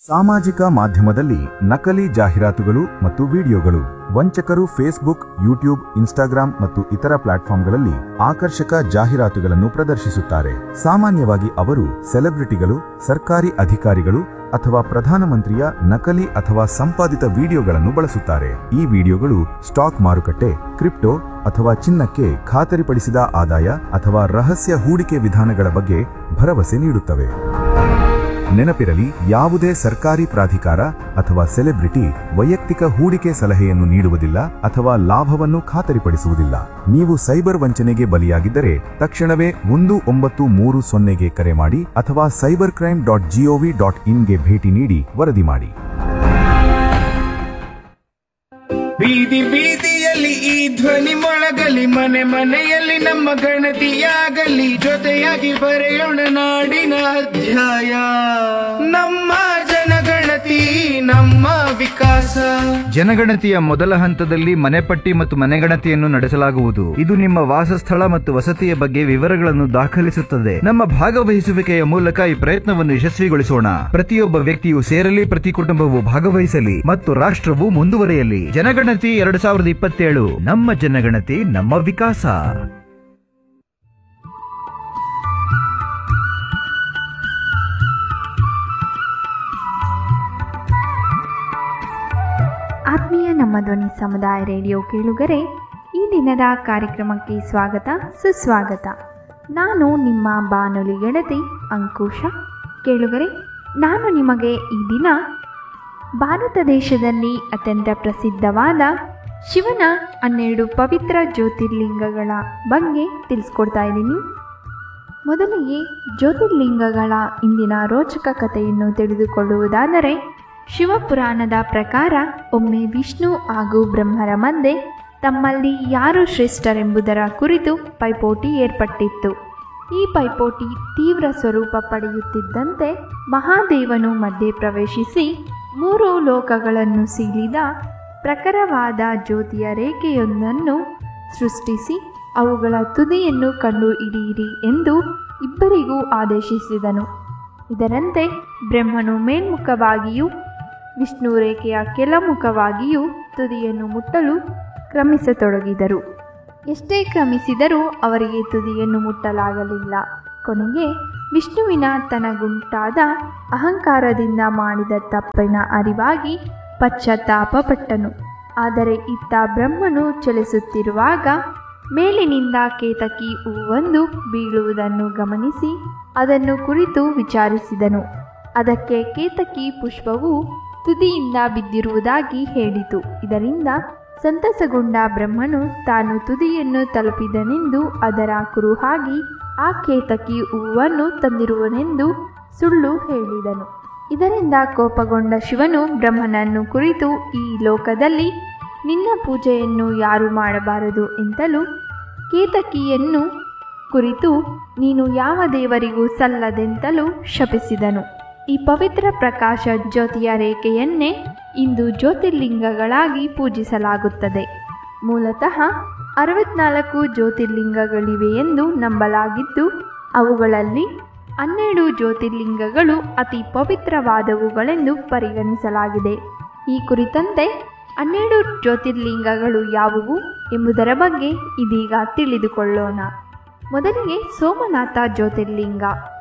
ಸಾಮಾಜಿಕ ಮಾಧ್ಯಮದಲ್ಲಿ ನಕಲಿ ಜಾಹೀರಾತುಗಳು ಮತ್ತು ವಿಡಿಯೋಗಳು ವಂಚಕರು ಫೇಸ್ಬುಕ್ ಯೂಟ್ಯೂಬ್ ಇನ್ಸ್ಟಾಗ್ರಾಂ ಮತ್ತು ಇತರ ಪ್ಲಾಟ್ಫಾರ್ಮ್ಗಳಲ್ಲಿ ಆಕರ್ಷಕ ಜಾಹೀರಾತುಗಳನ್ನು ಪ್ರದರ್ಶಿಸುತ್ತಾರೆ ಸಾಮಾನ್ಯವಾಗಿ ಅವರು ಸೆಲೆಬ್ರಿಟಿಗಳು ಸರ್ಕಾರಿ ಅಧಿಕಾರಿಗಳು ಅಥವಾ ಪ್ರಧಾನಮಂತ್ರಿಯ ನಕಲಿ ಅಥವಾ ಸಂಪಾದಿತ ವಿಡಿಯೋಗಳನ್ನು ಬಳಸುತ್ತಾರೆ ಈ ವಿಡಿಯೋಗಳು ಸ್ಟಾಕ್ ಮಾರುಕಟ್ಟೆ ಕ್ರಿಪ್ಟೋ ಅಥವಾ ಚಿನ್ನಕ್ಕೆ ಖಾತರಿಪಡಿಸಿದ ಆದಾಯ ಅಥವಾ ರಹಸ್ಯ ಹೂಡಿಕೆ ವಿಧಾನಗಳ ಬಗ್ಗೆ ಭರವಸೆ ನೀಡುತ್ತವೆ ನೆನಪಿರಲಿ ಯಾವುದೇ ಸರ್ಕಾರಿ ಪ್ರಾಧಿಕಾರ ಅಥವಾ ಸೆಲೆಬ್ರಿಟಿ ವೈಯಕ್ತಿಕ ಹೂಡಿಕೆ ಸಲಹೆಯನ್ನು ನೀಡುವುದಿಲ್ಲ ಅಥವಾ ಲಾಭವನ್ನು ಖಾತರಿಪಡಿಸುವುದಿಲ್ಲ ನೀವು ಸೈಬರ್ ವಂಚನೆಗೆ ಬಲಿಯಾಗಿದ್ದರೆ ತಕ್ಷಣವೇ ಒಂದು ಒಂಬತ್ತು ಮೂರು ಸೊನ್ನೆಗೆ ಕರೆ ಮಾಡಿ ಅಥವಾ cyber crime dot gov dot ಇನ್ಗೆ ಭೇಟಿ ನೀಡಿ ವರದಿ ಮಾಡಿ ಬೀದಿ ಬೀದಿಯಲ್ಲಿ ಈ ಧ್ವನಿ ಮೊಳಗಲಿ ಮನೆ ಮನೆಯಲ್ಲಿ ನಮ್ಮ ಗಣತಿಯಾಗಲಿ ಜೊತೆಯಾಗಿ ಬರೆಯೋಣ ನಾಡಿನ ಅಧ್ಯಾಯ ನಮ್ಮ ಜನಗಣತಿ ನಮ್ಮ ವಿಕಾಸ ಜನಗಣತಿಯ ಮೊದಲ ಹಂತದಲ್ಲಿ ಮನೆಪಟ್ಟಿ ಮತ್ತು ಮನೆಗಣತಿಯನ್ನು ನಡೆಸಲಾಗುವುದು ಇದು ನಿಮ್ಮ ವಾಸಸ್ಥಳ ಮತ್ತು ವಸತಿಯ ಬಗ್ಗೆ ವಿವರಗಳನ್ನು ದಾಖಲಿಸುತ್ತದೆ ನಮ್ಮ ಭಾಗವಹಿಸುವಿಕೆಯ ಮೂಲಕ ಈ ಪ್ರಯತ್ನವನ್ನು ಯಶಸ್ವಿಗೊಳಿಸೋಣ ಪ್ರತಿಯೊಬ್ಬ ವ್ಯಕ್ತಿಯು ಸೇರಲಿ ಪ್ರತಿ ಕುಟುಂಬವು ಭಾಗವಹಿಸಲಿ ಮತ್ತು ರಾಷ್ಟ್ರವು ಮುಂದುವರಿಯಲಿ ಜನಗಣತಿ ಎರಡು ಸಾವಿರದ ಇಪ್ಪತ್ತೇಳು ನಮ್ಮ ಜನಗಣತಿ ನಮ್ಮ ವಿಕಾಸ ಆತ್ಮೀಯ ನಮ್ಮ ಧ್ವನಿ ಸಮುದಾಯ ರೇಡಿಯೋ ಕೇಳುಗರೆ ಈ ದಿನದ ಕಾರ್ಯಕ್ರಮಕ್ಕೆ ಸ್ವಾಗತ ಸುಸ್ವಾಗತ ನಾನು ನಿಮ್ಮ ಬಾನುಲಿ ಗೆಳತಿ ಅಂಕುಶ ಕೇಳುಗರೆ ನಾನು ನಿಮಗೆ ಈ ದಿನ ಭಾರತ ದೇಶದಲ್ಲಿ ಅತ್ಯಂತ ಪ್ರಸಿದ್ಧವಾದ ಶಿವನ ಹನ್ನೆರಡು ಪವಿತ್ರ ಜ್ಯೋತಿರ್ಲಿಂಗಗಳ ಬಗ್ಗೆ ತಿಳಿಸ್ಕೊಡ್ತಾ ಇದ್ದೀನಿ ಮೊದಲಿಗೆ ಜ್ಯೋತಿರ್ಲಿಂಗಗಳ ಇಂದಿನ ರೋಚಕ ಕಥೆಯನ್ನು ತಿಳಿದುಕೊಳ್ಳುವುದಾದರೆ ಶಿವಪುರಾಣದ ಪ್ರಕಾರ ಒಮ್ಮೆ ವಿಷ್ಣು ಹಾಗೂ ಬ್ರಹ್ಮರ ಮಧ್ಯೆ ತಮ್ಮಲ್ಲಿ ಯಾರು ಶ್ರೇಷ್ಠರೆಂಬುದರ ಕುರಿತು ಪೈಪೋಟಿ ಏರ್ಪಟ್ಟಿತ್ತು ಈ ಪೈಪೋಟಿ ತೀವ್ರ ಸ್ವರೂಪ ಪಡೆಯುತ್ತಿದ್ದಂತೆ ಮಹಾದೇವನು ಮಧ್ಯೆ ಪ್ರವೇಶಿಸಿ ಮೂರು ಲೋಕಗಳನ್ನು ಸೀಳಿದ ಪ್ರಖರವಾದ ಜ್ಯೋತಿಯ ರೇಖೆಯೊಂದನ್ನು ಸೃಷ್ಟಿಸಿ ಅವುಗಳ ತುದಿಯನ್ನು ಕಂಡು ಹಿಡಿಯಿರಿ ಎಂದು ಇಬ್ಬರಿಗೂ ಆದೇಶಿಸಿದನು ಇದರಂತೆ ಬ್ರಹ್ಮನು ಮೇಲ್ಮುಖವಾಗಿಯೂ ವಿಷ್ಣು ರೇಖೆಯ ಕೆಳಮುಖವಾಗಿಯೂ ತುದಿಯನ್ನು ಮುಟ್ಟಲು ಕ್ರಮಿಸತೊಡಗಿದರು ಎಷ್ಟೇ ಕ್ರಮಿಸಿದರೂ ಅವರಿಗೆ ತುದಿಯನ್ನು ಮುಟ್ಟಲಾಗಲಿಲ್ಲ ಕೊನೆಗೆ ವಿಷ್ಣುವಿನ ತನಗುಂಟಾದ ಅಹಂಕಾರದಿಂದ ಮಾಡಿದ ತಪ್ಪಿನ ಅರಿವಾಗಿ ಪಶ್ಚಾತ್ತಾಪಪಟ್ಟನು ಆದರೆ ಇತ್ತ ಬ್ರಹ್ಮನು ಚಲಿಸುತ್ತಿರುವಾಗ ಮೇಲಿನಿಂದ ಕೇತಕಿ ಹೂವೊಂದು ಬೀಳುವುದನ್ನು ಗಮನಿಸಿ ಅದನ್ನು ಕುರಿತು ವಿಚಾರಿಸಿದನು ಅದಕ್ಕೆ ಕೇತಕಿ ಪುಷ್ಪವು ತುದಿಯಿಂದ ಬಿದ್ದಿರುವುದಾಗಿ ಹೇಳಿತು ಇದರಿಂದ ಸಂತಸಗೊಂಡ ಬ್ರಹ್ಮನು ತಾನು ತುದಿಯನ್ನು ತಲುಪಿದನೆಂದು ಅದರ ಕುರುಹಾಗಿ ಆ ಕೇತಕಿ ಹೂವನ್ನು ತಂದಿರುವನೆಂದು ಸುಳ್ಳು ಹೇಳಿದನು ಇದರಿಂದ ಕೋಪಗೊಂಡ ಶಿವನು ಬ್ರಹ್ಮನನ್ನು ಕುರಿತು ಈ ಲೋಕದಲ್ಲಿ ನಿನ್ನ ಪೂಜೆಯನ್ನು ಯಾರು ಮಾಡಬಾರದು ಎಂತಲೂ ಕೇತಕಿಯನ್ನು ಕುರಿತು ನೀನು ಯಾವ ದೇವರಿಗೂ ಸಲ್ಲದೆಂತಲೂ ಶಪಿಸಿದನು ಈ ಪವಿತ್ರ ಪ್ರಕಾಶ ಜ್ಯೋತಿಯ ರೇಖೆಯನ್ನೇ ಇಂದು ಜ್ಯೋತಿರ್ಲಿಂಗಗಳಾಗಿ ಪೂಜಿಸಲಾಗುತ್ತದೆ ಮೂಲತಃ ಅರವತ್ನಾಲ್ಕು ಜ್ಯೋತಿರ್ಲಿಂಗಗಳಿವೆ ಎಂದು ನಂಬಲಾಗಿದ್ದು ಅವುಗಳಲ್ಲಿ ಹನ್ನೆರಡು ಜ್ಯೋತಿರ್ಲಿಂಗಗಳು ಅತಿ ಪವಿತ್ರವಾದವುಗಳೆಂದು ಪರಿಗಣಿಸಲಾಗಿದೆ ಈ ಕುರಿತಂತೆ ಹನ್ನೆರಡು ಜ್ಯೋತಿರ್ಲಿಂಗಗಳು ಯಾವುವು ಎಂಬುದರ ಬಗ್ಗೆ ಇದೀಗ ತಿಳಿದುಕೊಳ್ಳೋಣ ಮೊದಲಿಗೆ ಸೋಮನಾಥ ಜ್ಯೋತಿರ್ಲಿಂಗ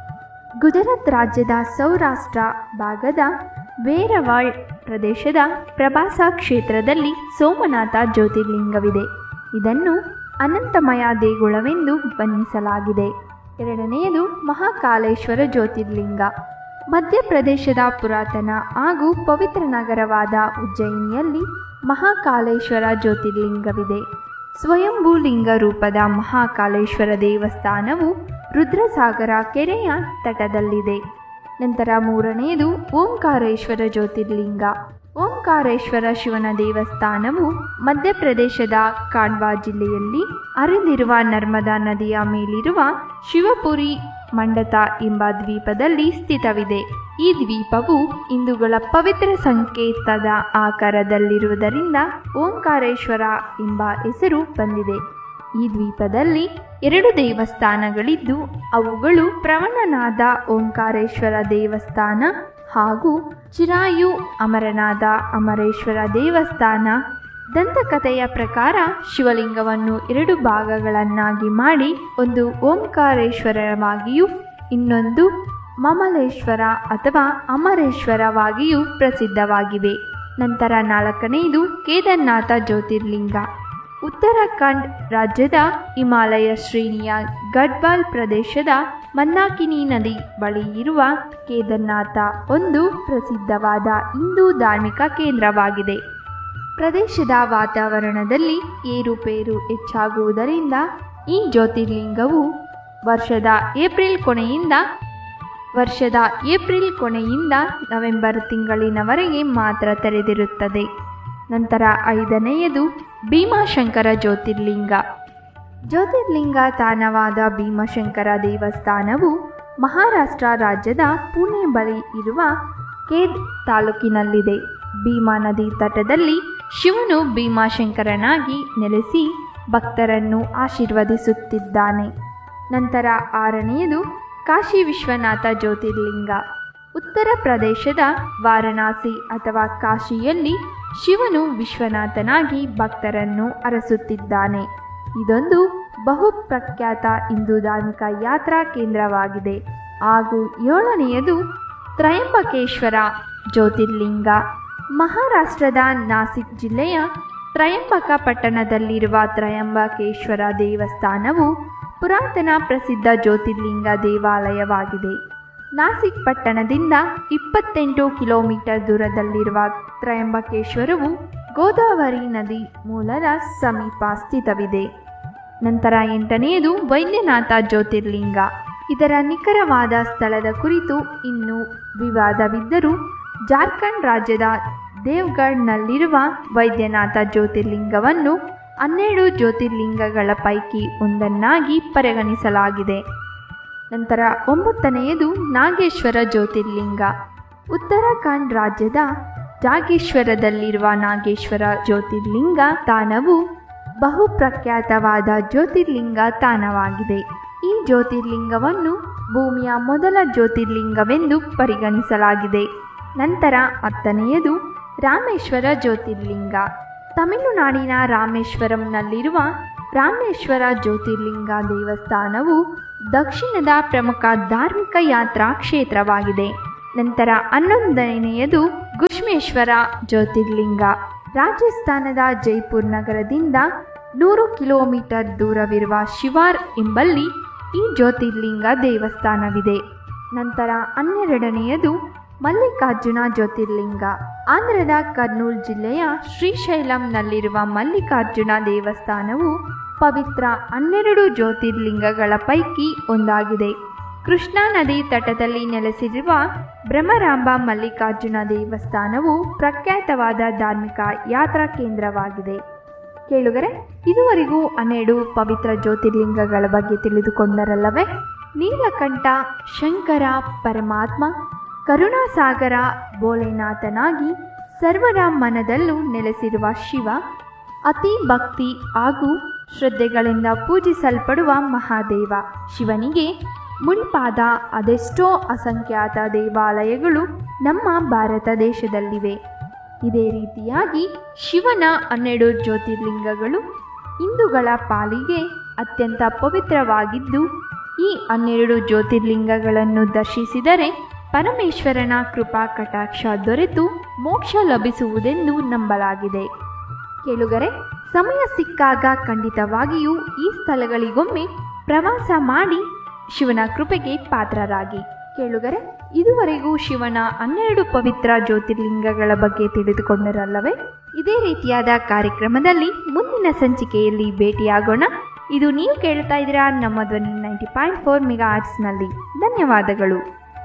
ಗುಜರಾತ್ ರಾಜ್ಯದ ಸೌರಾಷ್ಟ್ರ ಭಾಗದ ವೇರವಾಳ್ ಪ್ರದೇಶದ ಪ್ರಭಾಸ ಕ್ಷೇತ್ರದಲ್ಲಿ ಸೋಮನಾಥ ಜ್ಯೋತಿರ್ಲಿಂಗವಿದೆ ಇದನ್ನು ಅನಂತಮಯ ದೇಗುಲವೆಂದು ಬಣ್ಣಿಸಲಾಗಿದೆ ಎರಡನೆಯದು ಮಹಾಕಾಲೇಶ್ವರ ಜ್ಯೋತಿರ್ಲಿಂಗ ಮಧ್ಯಪ್ರದೇಶದ ಪುರಾತನ ಹಾಗೂ ಪವಿತ್ರ ನಗರವಾದ ಉಜ್ಜಯಿನಿಯಲ್ಲಿ ಮಹಾಕಾಲೇಶ್ವರ ಜ್ಯೋತಿರ್ಲಿಂಗವಿದೆ ಸ್ವಯಂಭೂ ಲಿಂಗ ರೂಪದ ಮಹಾಕಾಲೇಶ್ವರ ದೇವಸ್ಥಾನವು ರುದ್ರಸಾಗರ ಕೆರೆಯ ತಟದಲ್ಲಿದೆ ನಂತರ ಮೂರನೆಯದು ಓಂಕಾರೇಶ್ವರ ಜ್ಯೋತಿರ್ಲಿಂಗ ಓಂಕಾರೇಶ್ವರ ಶಿವನ ದೇವಸ್ಥಾನವು ಮಧ್ಯಪ್ರದೇಶದ ಕಾಂಡ್ವಾ ಜಿಲ್ಲೆಯಲ್ಲಿ ಹರಿದಿರುವ ನರ್ಮದಾ ನದಿಯ ಮೇಲಿರುವ ಶಿವಪುರಿ ಮಂಡತ ಎಂಬ ದ್ವೀಪದಲ್ಲಿ ಸ್ಥಿತವಿದೆ ಈ ದ್ವೀಪವು ಹಿಂದೂಗಳ ಪವಿತ್ರ ಸಂಕೇತದ ಆಕಾರದಲ್ಲಿರುವುದರಿಂದ ಓಂಕಾರೇಶ್ವರ ಎಂಬ ಹೆಸರು ಬಂದಿದೆ ಈ ದ್ವೀಪದಲ್ಲಿ ಎರಡು ದೇವಸ್ಥಾನಗಳಿದ್ದು ಅವುಗಳು ಪ್ರವಣನಾದ ಓಂಕಾರೇಶ್ವರ ದೇವಸ್ಥಾನ ಹಾಗೂ ಚಿರಾಯು ಅಮರನಾಥ ಅಮರೇಶ್ವರ ದೇವಸ್ಥಾನ ದಂತಕಥೆಯ ಪ್ರಕಾರ ಶಿವಲಿಂಗವನ್ನು ಎರಡು ಭಾಗಗಳನ್ನಾಗಿ ಮಾಡಿ ಒಂದು ಓಂಕಾರೇಶ್ವರವಾಗಿಯೂ ಇನ್ನೊಂದು ಮಮಲೇಶ್ವರ ಅಥವಾ ಅಮರೇಶ್ವರವಾಗಿಯೂ ಪ್ರಸಿದ್ಧವಾಗಿವೆ ನಂತರ ನಾಲ್ಕನೆಯದು ಕೇದಾರ್ನಾಥ ಜ್ಯೋತಿರ್ಲಿಂಗ ಉತ್ತರಾಖಂಡ್ ರಾಜ್ಯದ ಹಿಮಾಲಯ ಶ್ರೇಣಿಯ ಗಡ್ವಾಲ್ ಪ್ರದೇಶದ ಮಂದಾಕಿನಿ ನದಿ ಬಳಿ ಇರುವ ಕೇದಾರ್ನಾಥ ಒಂದು ಪ್ರಸಿದ್ಧವಾದ ಹಿಂದೂ ಧಾರ್ಮಿಕ ಕೇಂದ್ರವಾಗಿದೆ ಪ್ರದೇಶದ ವಾತಾವರಣದಲ್ಲಿ ಏರುಪೇರು ಹೆಚ್ಚಾಗುವುದರಿಂದ ಈ ಜ್ಯೋತಿರ್ಲಿಂಗವು ವರ್ಷದ ಏಪ್ರಿಲ್ ಕೊನೆಯಿಂದ ವರ್ಷದ ಏಪ್ರಿಲ್ ಕೊನೆಯಿಂದ ನವೆಂಬರ್ ತಿಂಗಳಿನವರೆಗೆ ಮಾತ್ರ ತೆರೆದಿರುತ್ತದೆ ನಂತರ ಐದನೆಯದು ಭೀಮಾಶಂಕರ ಜ್ಯೋತಿರ್ಲಿಂಗ ಜ್ಯೋತಿರ್ಲಿಂಗ ತಾಣವಾದ ಭೀಮಶಂಕರ ದೇವಸ್ಥಾನವು ಮಹಾರಾಷ್ಟ್ರ ರಾಜ್ಯದ ಪುಣೆ ಬಳಿ ಇರುವ ಕೇದ್ ತಾಲೂಕಿನಲ್ಲಿದೆ ಭೀಮಾ ನದಿ ತಟದಲ್ಲಿ ಶಿವನು ಭೀಮಾಶಂಕರನಾಗಿ ನೆಲೆಸಿ ಭಕ್ತರನ್ನು ಆಶೀರ್ವದಿಸುತ್ತಿದ್ದಾನೆ ನಂತರ ಆರನೆಯದು ಕಾಶಿ ವಿಶ್ವನಾಥ ಜ್ಯೋತಿರ್ಲಿಂಗ ಉತ್ತರ ಪ್ರದೇಶದ ವಾರಣಾಸಿ ಅಥವಾ ಕಾಶಿಯಲ್ಲಿ ಶಿವನು ವಿಶ್ವನಾಥನಾಗಿ ಭಕ್ತರನ್ನು ಅರಸುತ್ತಿದ್ದಾನೆ ಇದೊಂದು ಬಹು ಪ್ರಖ್ಯಾತ ಹಿಂದೂ ಧಾರ್ಮಿಕ ಯಾತ್ರಾ ಕೇಂದ್ರವಾಗಿದೆ ಹಾಗೂ ಏಳನೆಯದು ತ್ರಯಂಬಕೇಶ್ವರ ಜ್ಯೋತಿರ್ಲಿಂಗ ಮಹಾರಾಷ್ಟ್ರದ ನಾಸಿಕ್ ಜಿಲ್ಲೆಯ ತ್ರಯಂಬಕ ಪಟ್ಟಣದಲ್ಲಿರುವ ತ್ರಯಂಬಕೇಶ್ವರ ದೇವಸ್ಥಾನವು ಪುರಾತನ ಪ್ರಸಿದ್ಧ ಜ್ಯೋತಿರ್ಲಿಂಗ ದೇವಾಲಯವಾಗಿದೆ ನಾಸಿಕ್ ಪಟ್ಟಣದಿಂದ ಇಪ್ಪತ್ತೆಂಟು ಕಿಲೋಮೀಟರ್ ದೂರದಲ್ಲಿರುವ ತ್ರಯಂಬಕೇಶ್ವರವು ಗೋದಾವರಿ ನದಿ ಮೂಲದ ಸಮೀಪ ಸ್ಥಿತವಿದೆ ನಂತರ ಎಂಟನೆಯದು ವೈದ್ಯನಾಥ ಜ್ಯೋತಿರ್ಲಿಂಗ ಇದರ ನಿಖರವಾದ ಸ್ಥಳದ ಕುರಿತು ಇನ್ನೂ ವಿವಾದವಿದ್ದರೂ ಜಾರ್ಖಂಡ್ ರಾಜ್ಯದ ದೇವ್ಗಢ್ನಲ್ಲಿರುವ ವೈದ್ಯನಾಥ ಜ್ಯೋತಿರ್ಲಿಂಗವನ್ನು ಹನ್ನೆರಡು ಜ್ಯೋತಿರ್ಲಿಂಗಗಳ ಪೈಕಿ ಒಂದನ್ನಾಗಿ ಪರಿಗಣಿಸಲಾಗಿದೆ ನಂತರ ಒಂಬತ್ತನೆಯದು ನಾಗೇಶ್ವರ ಜ್ಯೋತಿರ್ಲಿಂಗ ಉತ್ತರಾಖಂಡ್ ರಾಜ್ಯದ ಜಾಗೇಶ್ವರದಲ್ಲಿರುವ ನಾಗೇಶ್ವರ ಜ್ಯೋತಿರ್ಲಿಂಗ ತಾಣವು ಬಹು ಪ್ರಖ್ಯಾತವಾದ ಜ್ಯೋತಿರ್ಲಿಂಗ ತಾಣವಾಗಿದೆ ಈ ಜ್ಯೋತಿರ್ಲಿಂಗವನ್ನು ಭೂಮಿಯ ಮೊದಲ ಜ್ಯೋತಿರ್ಲಿಂಗವೆಂದು ಪರಿಗಣಿಸಲಾಗಿದೆ ನಂತರ ಹತ್ತನೆಯದು ರಾಮೇಶ್ವರ ಜ್ಯೋತಿರ್ಲಿಂಗ ತಮಿಳುನಾಡಿನ ರಾಮೇಶ್ವರಂನಲ್ಲಿರುವ ರಾಮೇಶ್ವರ ಜ್ಯೋತಿರ್ಲಿಂಗ ದೇವಸ್ಥಾನವು ದಕ್ಷಿಣದ ಪ್ರಮುಖ ಧಾರ್ಮಿಕ ಯಾತ್ರಾ ಕ್ಷೇತ್ರವಾಗಿದೆ ನಂತರ ಹನ್ನೊಂದನೆಯದು ಗುಷ್ಮೇಶ್ವರ ಜ್ಯೋತಿರ್ಲಿಂಗ ರಾಜಸ್ಥಾನದ ಜೈಪುರ್ ನಗರದಿಂದ ನೂರು ಕಿಲೋಮೀಟರ್ ದೂರವಿರುವ ಶಿವಾರ್ ಎಂಬಲ್ಲಿ ಈ ಜ್ಯೋತಿರ್ಲಿಂಗ ದೇವಸ್ಥಾನವಿದೆ ನಂತರ ಹನ್ನೆರಡನೆಯದು ಮಲ್ಲಿಕಾರ್ಜುನ ಜ್ಯೋತಿರ್ಲಿಂಗ ಆಂಧ್ರದ ಕರ್ನೂಲ್ ಜಿಲ್ಲೆಯ ಶ್ರೀಶೈಲಂನಲ್ಲಿರುವ ಮಲ್ಲಿಕಾರ್ಜುನ ದೇವಸ್ಥಾನವು ಪವಿತ್ರ ಹನ್ನೆರಡು ಜ್ಯೋತಿರ್ಲಿಂಗಗಳ ಪೈಕಿ ಒಂದಾಗಿದೆ ಕೃಷ್ಣಾ ನದಿ ತಟದಲ್ಲಿ ನೆಲೆಸಿರುವ ಬ್ರಹ್ಮರಾಂಬ ಮಲ್ಲಿಕಾರ್ಜುನ ದೇವಸ್ಥಾನವು ಪ್ರಖ್ಯಾತವಾದ ಧಾರ್ಮಿಕ ಯಾತ್ರಾ ಕೇಂದ್ರವಾಗಿದೆ ಕೇಳುಗರೆ ಇದುವರೆಗೂ ಹನ್ನೆರಡು ಪವಿತ್ರ ಜ್ಯೋತಿರ್ಲಿಂಗಗಳ ಬಗ್ಗೆ ತಿಳಿದುಕೊಂಡರಲ್ಲವೇ ನೀಲಕಂಠ ಶಂಕರ ಪರಮಾತ್ಮ ಕರುಣಾಸಾಗರ ಭೋಲೆನಾಥನಾಗಿ ಸರ್ವರ ಮನದಲ್ಲೂ ನೆಲೆಸಿರುವ ಶಿವ ಅತಿ ಭಕ್ತಿ ಹಾಗೂ ಶ್ರದ್ಧೆಗಳಿಂದ ಪೂಜಿಸಲ್ಪಡುವ ಮಹಾದೇವ ಶಿವನಿಗೆ ಮುಡಿಪಾದ ಅದೆಷ್ಟೋ ಅಸಂಖ್ಯಾತ ದೇವಾಲಯಗಳು ನಮ್ಮ ಭಾರತ ದೇಶದಲ್ಲಿವೆ ಇದೇ ರೀತಿಯಾಗಿ ಶಿವನ ಹನ್ನೆರಡು ಜ್ಯೋತಿರ್ಲಿಂಗಗಳು ಹಿಂದೂಗಳ ಪಾಲಿಗೆ ಅತ್ಯಂತ ಪವಿತ್ರವಾಗಿದ್ದು ಈ ಹನ್ನೆರಡು ಜ್ಯೋತಿರ್ಲಿಂಗಗಳನ್ನು ದರ್ಶಿಸಿದರೆ ಪರಮೇಶ್ವರನ ಕೃಪಾ ಕಟಾಕ್ಷ ದೊರೆತು ಮೋಕ್ಷ ಲಭಿಸುವುದೆಂದು ನಂಬಲಾಗಿದೆ ಕೇಳುಗರೆ ಸಮಯ ಸಿಕ್ಕಾಗ ಖಂಡಿತವಾಗಿಯೂ ಈ ಸ್ಥಳಗಳಿಗೊಮ್ಮೆ ಪ್ರವಾಸ ಮಾಡಿ ಶಿವನ ಕೃಪೆಗೆ ಪಾತ್ರರಾಗಿ ಕೇಳುಗರೆ ಇದುವರೆಗೂ ಶಿವನ ಹನ್ನೆರಡು ಪವಿತ್ರ ಜ್ಯೋತಿರ್ಲಿಂಗಗಳ ಬಗ್ಗೆ ತಿಳಿದುಕೊಂಡರಲ್ಲವೇ ಇದೇ ರೀತಿಯಾದ ಕಾರ್ಯಕ್ರಮದಲ್ಲಿ ಮುಂದಿನ ಸಂಚಿಕೆಯಲ್ಲಿ ಭೇಟಿಯಾಗೋಣ ಇದು ನೀವು ಕೇಳ್ತಾ ಇದ್ದೀರಾ ನಮ್ಮ ಧ್ವನಿ ನೈಂಟಿ ಪಾಯಿಂಟ್ ಫೋರ್ ಮೆಗಾ ಆರ್ಟ್ಸ್ನಲ್ಲಿ ಧನ್ಯವಾದಗಳು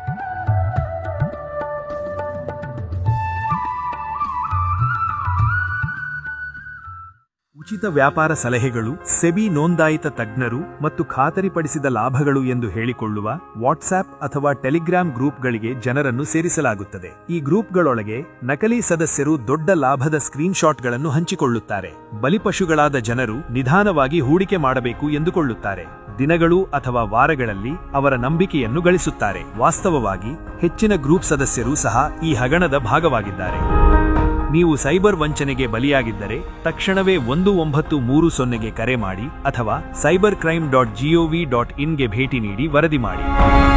ಉಚಿತ ವ್ಯಾಪಾರ ಸಲಹೆಗಳು ಸೆಬಿ ನೋಂದಾಯಿತ ತಜ್ಞರು ಮತ್ತು ಖಾತರಿಪಡಿಸಿದ ಲಾಭಗಳು ಎಂದು ಹೇಳಿಕೊಳ್ಳುವ ವಾಟ್ಸ್ಆಪ್ ಅಥವಾ ಟೆಲಿಗ್ರಾಂ ಗ್ರೂಪ್ಗಳಿಗೆ ಜನರನ್ನು ಸೇರಿಸಲಾಗುತ್ತದೆ ಈ ಗ್ರೂಪ್ಗಳೊಳಗೆ ನಕಲಿ ಸದಸ್ಯರು ದೊಡ್ಡ ಲಾಭದ ಸ್ಕ್ರೀನ್ಶಾಟ್ಗಳನ್ನು ಹಂಚಿಕೊಳ್ಳುತ್ತಾರೆ ಬಲಿಪಶುಗಳಾದ ಜನರು ನಿಧಾನವಾಗಿ ಹೂಡಿಕೆ ಮಾಡಬೇಕು ಎಂದುಕೊಳ್ಳುತ್ತಾರೆ ದಿನಗಳು ಅಥವಾ ವಾರಗಳಲ್ಲಿ ಅವರ ನಂಬಿಕೆಯನ್ನು ಗಳಿಸುತ್ತಾರೆ ವಾಸ್ತವವಾಗಿ ಹೆಚ್ಚಿನ ಗ್ರೂಪ್ ಸದಸ್ಯರು ಸಹ ಈ ಹಗಣದ ಭಾಗವಾಗಿದ್ದಾರೆ ನೀವು ಸೈಬರ್ ವಂಚನೆಗೆ ಬಲಿಯಾಗಿದ್ದರೆ ತಕ್ಷಣವೇ ಒಂದು ಒಂಬತ್ತು ಮೂರು ಸೊನ್ನೆಗೆ ಕರೆ ಮಾಡಿ ಅಥವಾ cyber crime dot gov dot ಇನ್ಗೆ ಭೇಟಿ ನೀಡಿ ವರದಿ ಮಾಡಿ